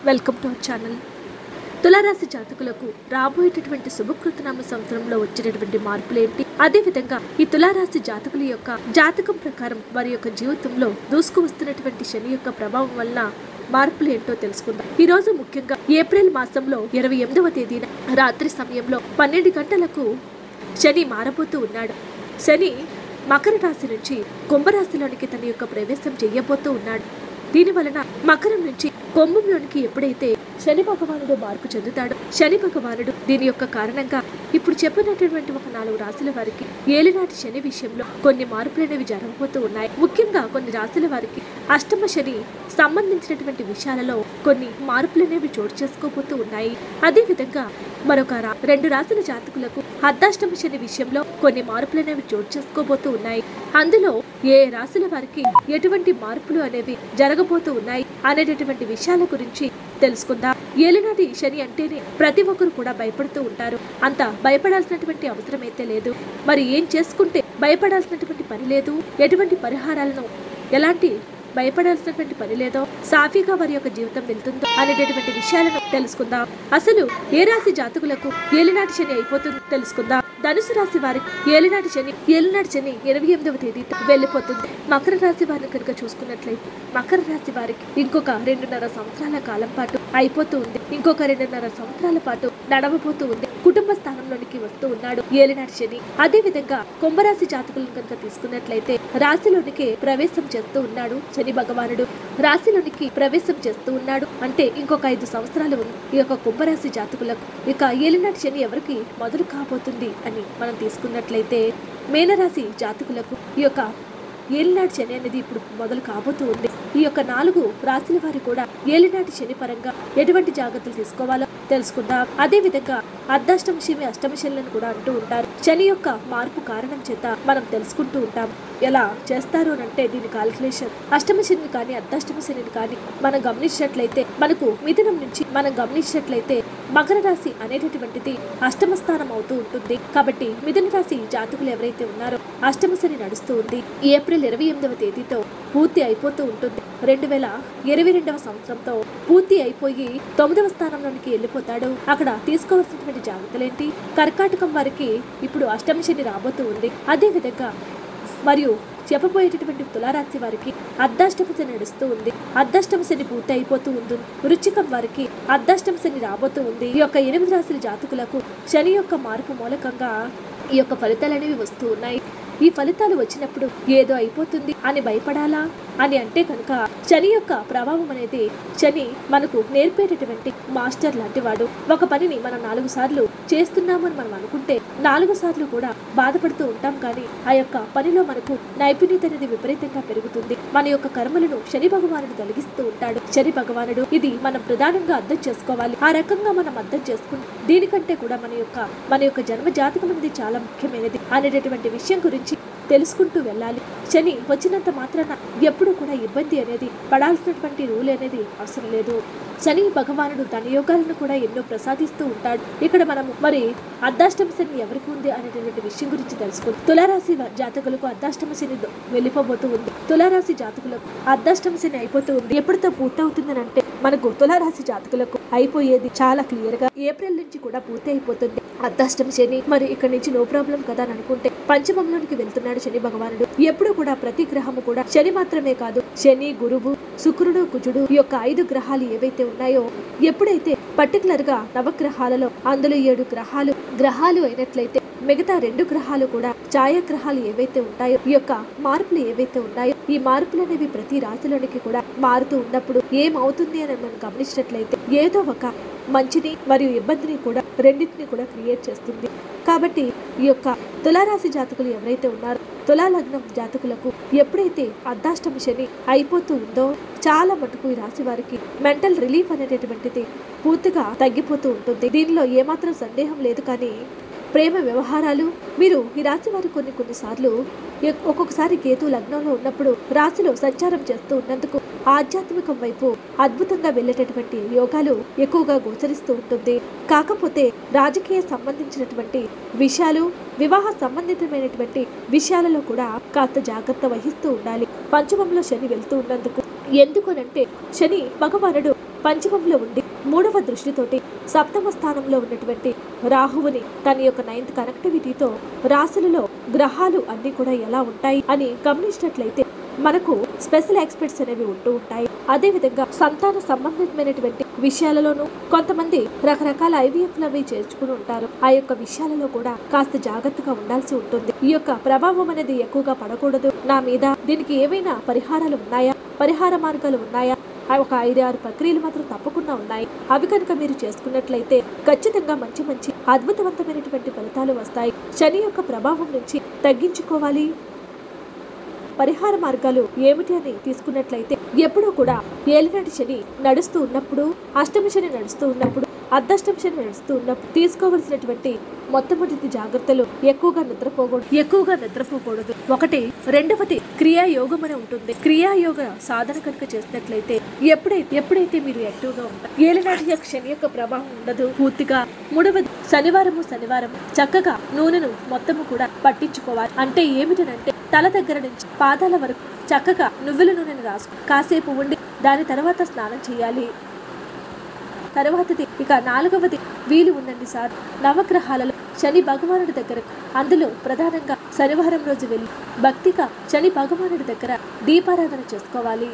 welcome to our channel తులారాశి జాతకులకు రాబోయేటటువంటి శుభకృతనామ సంవత్సరంలో వచ్చినటువంటి మార్పులు ఏంటి అదేవిధంగా ఈ తులారాశి జాతకుల యొక్క జాతకం ప్రకారం వారి యొక్క జీవితంలో దూసుకు వస్తున్నటువంటి శని యొక్క ప్రభావం వల్ల మార్పులు ఏంటో తెలుసుకుందాం ఈ రోజు ముఖ్యంగా ఏప్రిల్ మాసంలో ఇరవై ఎనిమిదవ తేదీన రాత్రి సమయంలో పన్నెండు గంటలకు శని మారబోతూ ఉన్నాడు శని మకర రాశి నుంచి కుంభరాశిలోనికి తన యొక్క ప్రవేశం చేయబోతూ ఉన్నాడు దీని వలన మకరం నుంచి కుంభంలోనికి ఎప్పుడైతే శని భగవానుడు మార్పు చెందుతాడో శని భగవానుడు దీని యొక్క కారణంగా ఇప్పుడు చెప్పినటువంటి ఒక నాలుగు రాశుల వారికి ఏలినాటి శని విషయంలో కొన్ని మార్పులు అనేవి జరగబోతూ ఉన్నాయి ముఖ్యంగా కొన్ని రాశుల వారికి అష్టమ శని సంబంధించినటువంటి విషయాలలో కొన్ని మార్పులు అనేవి చోటు చేసుకోబోతూ ఉన్నాయి అదేవిధంగా మరొక రా- రెండు రాశుల జాతకులకు అర్ధాష్టమ శని విషయంలో కొన్ని మార్పులు అనేవి చోటు చేసుకోబోతూ ఉన్నాయి అందులో ఏ రాశుల వారికి ఎటువంటి మార్పులు అనేవి జరగబోతూ ఉన్నాయి అనేటటువంటి విషయాల గురించి తెలుసుకుందాం ఏలినాటి శని అంటేనే ప్రతి ఒక్కరు కూడా భయపడుతూ ఉంటారు అంత భయపడాల్సినటువంటి అవసరం అయితే లేదు మరి ఏం చేసుకుంటే భయపడాల్సినటువంటి పని లేదు ఎటువంటి పరిహారాలను ఎలాంటి భయపడాల్సినటువంటి పని లేదో సాఫీగా వారి యొక్క జీవితం వెళ్తుందో అనేటటువంటి విషయాలను తెలుసుకుందాం అసలు ఏ రాశి జాతకులకు ఏలినాటి శని అయిపోతుందో తెలుసుకుందాం ధనుసు రాశి వారికి ఏలినాటి శని ఏలినాటి శని ఇరవై ఎనిమిదవ తేదీతో వెళ్ళిపోతుంది మకర రాశి వారిని కనుక చూసుకున్నట్లయితే మకర రాశి వారికి ఇంకొక రెండున్నర సంవత్సరాల కాలం పాటు అయిపోతూ ఉంది ఇంకొక రెండున్నర సంవత్సరాల పాటు నడవబోతూ ఉంది కుటుంబ స్థానంలోనికి వస్తూ ఉన్నాడు ఏలినాటి శని అదే విధంగా కుంభరాశి జాతకులను కనుక తీసుకున్నట్లయితే రాశిలోనికి ప్రవేశం చేస్తూ ఉన్నాడు శని భగవానుడు రాశిలోనికి ప్రవేశం చేస్తూ ఉన్నాడు అంటే ఇంకొక ఐదు సంవత్సరాలు ఉంది ఈ యొక్క కుంభరాశి జాతకులకు ఇక ఏలినాటి శని ఎవరికి మొదలు కాబోతుంది అని మనం తీసుకున్నట్లయితే మేనరాశి జాతకులకు ఈ యొక్క ఏలినాటి శని అనేది ఇప్పుడు మొదలు కాబోతూ ఉంది ఈ యొక్క నాలుగు రాశుల వారి కూడా ఏలినాటి శని పరంగా ఎటువంటి జాగ్రత్తలు తీసుకోవాలో తెలుసుకుందాం అదే విధంగా అర్ధాష్టమ శని అష్టమ శనులను కూడా అంటూ ఉంటారు శని యొక్క మార్పు కారణం చేత మనం తెలుసుకుంటూ ఉంటాం ఎలా చేస్తారు అని అంటే దీని కాలిక్యులేషన్ అష్టమ శని కానీ అర్ధాష్టమ శనిని కానీ మనం గమనించినట్లయితే మనకు మిథునం నుంచి మనం గమనించినట్లయితే మకర రాశి అనేటటువంటిది అష్టమ స్థానం అవుతూ ఉంటుంది కాబట్టి మిథున రాశి జాతకులు ఎవరైతే ఉన్నారో అష్టమ శని నడుస్తూ ఉంది ఏప్రిల్ ఇరవై ఎనిమిదవ తేదీతో పూర్తి అయిపోతూ ఉంటుంది రెండు వేల ఇరవై రెండవ సంవత్సరంతో పూర్తి అయిపోయి తొమ్మిదవ స్థానంలోనికి వెళ్ళిపోతాడు అక్కడ తీసుకోవాల్సినటువంటి జాగ్రత్తలేంటి కర్కాటకం వారికి ఇప్పుడు అష్టమ శని రాబోతూ ఉంది అదే విధంగా మరియు చెప్పబోయేటటువంటి తులారాశి వారికి అర్ధాష్టమ శని నడుస్తూ ఉంది అర్ధాష్టమ శని పూర్తి అయిపోతూ ఉంది వృచ్చికం వారికి అర్ధాష్టమ శని రాబోతూ ఉంది ఈ యొక్క ఎనిమిది రాశుల జాతకులకు శని యొక్క మార్పు మూలకంగా ఈ యొక్క ఫలితాలు అనేవి వస్తూ ఉన్నాయి ఈ ఫలితాలు వచ్చినప్పుడు ఏదో అయిపోతుంది అని భయపడాలా అని అంటే కనుక శని యొక్క ప్రభావం అనేది శని మనకు నేర్పేటటువంటి మాస్టర్ లాంటి వాడు ఒక పనిని మనం నాలుగు సార్లు చేస్తున్నామని మనం అనుకుంటే నాలుగు సార్లు కూడా బాధపడుతూ ఉంటాం కానీ ఆ యొక్క పనిలో మనకు నైపుణ్యత అనేది విపరీతంగా పెరుగుతుంది మన యొక్క కర్మలను శని భగవానుడు కలిగిస్తూ ఉంటాడు శని భగవానుడు ఇది మనం ప్రధానంగా అర్థం చేసుకోవాలి ఆ రకంగా మనం అర్థం చేసుకుంటే దీనికంటే కూడా మన యొక్క మన యొక్క జన్మ జాతకం అనేది చాలా ముఖ్యమైనది అనేటటువంటి విషయం గురించి తెలుసుకుంటూ వెళ్ళాలి శని వచ్చినంత మాత్రాన ఎప్పుడు కూడా ఇబ్బంది అనేది పడాల్సినటువంటి రూల్ అనేది అవసరం లేదు శని భగవానుడు తన యోగాలను కూడా ఎన్నో ప్రసాదిస్తూ ఉంటాడు ఇక్కడ మనము మరి అర్ధాష్టమ శని ఎవరికి ఉంది అనేటువంటి విషయం గురించి తెలుసుకుంది తులారాశి వ- జాతకులకు అర్ధాష్టమ శని ద- వెళ్ళిపోబోతూ ఉంది తులారాశి జాతకులకు అర్ధాష్టమ శని అయిపోతూ ఉంది ఎప్పుడుతో పూర్తవుతుందని అంటే మనకు తులారాశి జాతకులకు అయిపోయేది చాలా క్లియర్ గా ఏప్రిల్ నుంచి కూడా పూర్తి అయిపోతుంది అర్ధాష్టమ శని మరి ఇక్కడ నుంచి నో ప్రాబ్లం కదా అని అనుకుంటే పంచమంలోనికి వెళ్తున్నాడు శని భగవానుడు ఎప్పుడు కూడా ప్రతి గ్రహము కూడా శని మాత్రమే కాదు శని గురువు శుక్రుడు కుజుడు ఈ యొక్క ఐదు గ్రహాలు ఏవైతే ఉన్నాయో ఎప్పుడైతే పర్టికులర్ గా నవగ్రహాలలో అందులో ఏడు గ్రహాలు గ్రహాలు అయినట్లయితే మిగతా రెండు గ్రహాలు కూడా ఛాయాగ్రహాలు ఏవైతే ఉంటాయో ఈ యొక్క మార్పులు ఏవైతే ఉన్నాయో ఈ మార్పులు అనేవి ప్రతి రాశిలోనికి కూడా మారుతూ ఉన్నప్పుడు ఏమవుతుంది అని మనం గమనించినట్లయితే ఏదో ఒక మంచిని మరియు ఇబ్బందిని కూడా రెండింటిని కూడా క్రియేట్ చేస్తుంది కాబట్టి ఈ యొక్క తులారాశి జాతకులు ఎవరైతే ఉన్నారో తులా లగ్నం జాతకులకు ఎప్పుడైతే అర్ధాష్టమ శని అయిపోతూ ఉందో చాలా మటుకు ఈ రాశి వారికి మెంటల్ రిలీఫ్ అనేటటువంటిది పూర్తిగా తగ్గిపోతూ ఉంటుంది దీనిలో ఏమాత్రం సందేహం లేదు కానీ ప్రేమ వ్యవహారాలు మీరు ఈ రాశి వారు కొన్ని కొన్నిసార్లు ఎ- ఒక్కొక్కసారి కేతు లగ్నంలో ఉన్నప్పుడు రాశిలో సంచారం చేస్తూ ఉన్నందుకు ఆధ్యాత్మికం వైపు అద్భుతంగా వెళ్ళేటటువంటి యోగాలు ఎక్కువగా గోచరిస్తూ ఉంటుంది కాకపోతే రాజకీయ సంబంధించినటువంటి విషయాలు వివాహ సంబంధితమైనటువంటి విషయాలలో కూడా కాస్త జాగ్రత్త వహిస్తూ ఉండాలి పంచమంలో శని వెళ్తూ ఉన్నందుకు ఎందుకనంటే శని భగవానుడు పంచమంలో ఉండి మూడవ దృష్టితోటి సప్తమ స్థానంలో ఉన్నటువంటి రాహువుని తన యొక్క నైన్త్ కనెక్టివిటీతో రాశులలో గ్రహాలు అన్ని కూడా ఎలా ఉంటాయి అని గమనించినట్లయితే మనకు స్పెషల్ ఎక్స్పర్ట్స్ అనేవి ఉంటూ ఉంటాయి అదే విధంగా సంతాన సంబంధితమైనటువంటి విషయాలలోనూ కొంతమంది రకరకాల ఐవీఎఫ్ అవి చేర్చుకుని ఉంటారు ఆ యొక్క విషయాలలో కూడా కాస్త జాగ్రత్తగా ఉండాల్సి ఉంటుంది ఈ యొక్క ప్రభావం అనేది ఎక్కువగా పడకూడదు నా మీద దీనికి ఏవైనా పరిహారాలు ఉన్నాయా పరిహార మార్గాలు ఉన్నాయా ఆ ఒక ఐదు ఆరు ప్రక్రియలు మాత్రం తప్పకుండా ఉన్నాయి అవి కనుక మీరు చేసుకున్నట్లయితే ఖచ్చితంగా మంచి మంచి అద్భుతవంతమైనటువంటి ఫలితాలు వస్తాయి శని యొక్క ప్రభావం నుంచి తగ్గించుకోవాలి పరిహార మార్గాలు ఏమిటి అని తీసుకున్నట్లయితే ఎప్పుడూ కూడా ఏలినాటి శని నడుస్తూ ఉన్నప్పుడు అష్టమి శని నడుస్తూ ఉన్నప్పుడు అర్ధష్టమి శని నడుస్తూ ఉన్నప్పుడు తీసుకోవలసినటువంటి మొట్టమొదటి జాగ్రత్తలు ఎక్కువగా నిద్రపోకూడదు ఎక్కువగా నిద్రపోకూడదు ఒకటి రెండవది క్రియాయోగం అని ఉంటుంది క్రియాయోగ సాధన కనుక చేసినట్లయితే ఎప్పుడైతే ఎప్పుడైతే మీరు యాక్టివ్గా ఉంటారు ఏలినాటి యొక్క శని యొక్క ప్రభావం ఉండదు పూర్తిగా మూడవది శనివారము శనివారం చక్కగా నూనెను మొత్తము కూడా పట్టించుకోవాలి అంటే ఏమిటనంటే తల దగ్గర నుంచి పాదాల వరకు చక్కగా నువ్వుల నూనెను రాసుకో కాసేపు ఉండి దాని తర్వాత స్నానం చేయాలి తర్వాతది ఇక నాలుగవది వీలు ఉందండి సార్ నవగ్రహాలలో శని భగవానుడి దగ్గర అందులో ప్రధానంగా శనివారం రోజు వెళ్ళి భక్తిగా శని భగవానుడి దగ్గర దీపారాధన చేసుకోవాలి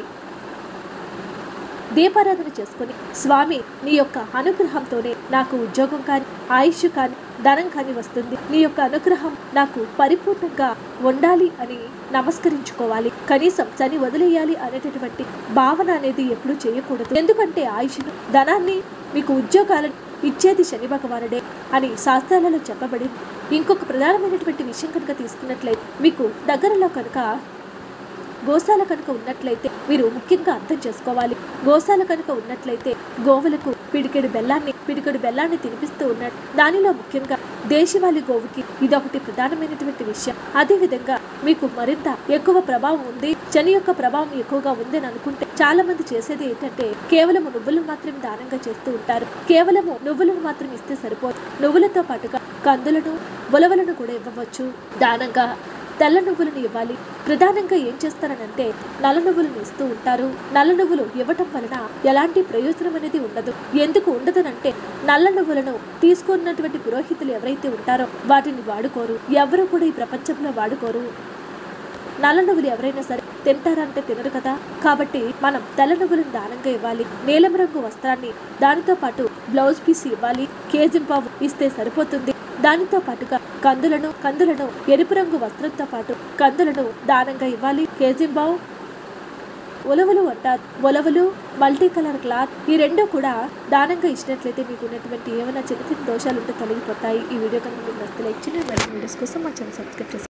దీపారాధన చేసుకొని స్వామి నీ యొక్క అనుగ్రహంతోనే నాకు ఉద్యోగం కానీ ఆయుష్ కానీ ధనం కానీ వస్తుంది నీ యొక్క అనుగ్రహం నాకు పరిపూర్ణంగా ఉండాలి అని నమస్కరించుకోవాలి కనీసం చని వదిలేయాలి అనేటటువంటి భావన అనేది ఎప్పుడూ చేయకూడదు ఎందుకంటే ఆయుష్ను ధనాన్ని మీకు ఉద్యోగాలను ఇచ్చేది శని భగవానుడే అని శాస్త్రాలలో చెప్పబడి ఇంకొక ప్రధానమైనటువంటి విషయం కనుక తీసుకున్నట్లయితే మీకు దగ్గరలో కనుక గోశాల కనుక ఉన్నట్లయితే మీరు ముఖ్యంగా అర్థం చేసుకోవాలి గోశాల కనుక ఉన్నట్లయితే గోవులకు పిడికెడు బెల్లాన్ని పిడికెడు బెల్లాన్ని తినిపిస్తూ ఉన్నాడు దానిలో ముఖ్యంగా దేశవాళీ గోవుకి ఇదొకటి ప్రధానమైనటువంటి విషయం అదే విధంగా మీకు మరింత ఎక్కువ ప్రభావం ఉంది శని యొక్క ప్రభావం ఎక్కువగా ఉందని అనుకుంటే చాలా మంది చేసేది ఏంటంటే కేవలం నువ్వులను మాత్రమే దానంగా చేస్తూ ఉంటారు కేవలము నువ్వులను మాత్రం ఇస్తే సరిపోదు నువ్వులతో పాటుగా కందులను ఉలవలను కూడా ఇవ్వవచ్చు దానంగా తెల్ల నువ్వులను ఇవ్వాలి ప్రధానంగా ఏం చేస్తారనంటే నల్ల నువ్వులను ఇస్తూ ఉంటారు నల్ల నువ్వులు ఇవ్వటం వలన ఎలాంటి ప్రయోజనం అనేది ఉండదు ఎందుకు ఉండదనంటే నల్ల నువ్వులను తీసుకున్నటువంటి పురోహితులు ఎవరైతే ఉంటారో వాటిని వాడుకోరు ఎవరు కూడా ఈ ప్రపంచంలో వాడుకోరు నల్ల నువ్వులు ఎవరైనా సరే తింటారంటే తినరు కదా కాబట్టి మనం తెల్ల నువ్వులను దానంగా ఇవ్వాలి నీలం రంగు వస్త్రాన్ని దానితో పాటు బ్లౌజ్ పీస్ ఇవ్వాలి కేజింపావు ఇస్తే సరిపోతుంది దానితో పాటుగా కందులను కందులను ఎరుపు రంగు వస్త్రంతో పాటు కందులను దానంగా ఇవ్వాలి కేజింబావు ఉలవలు అంటారు ఉలవలు మల్టీ కలర్ క్లాత్ ఈ రెండు కూడా దానంగా ఇచ్చినట్లయితే మీకు ఉన్నటువంటి ఏమైనా చిన్న చిన్న దోషాలు ఉంటే తొలగిపోతాయి ఈ వీడియో కనుక మీకు నచ్చితే లైక్ చేయండి మరిన్ని వీడియోస్ కోసం మా ఛానల్ సబ్స్క్రైబ్ చేసుకోండి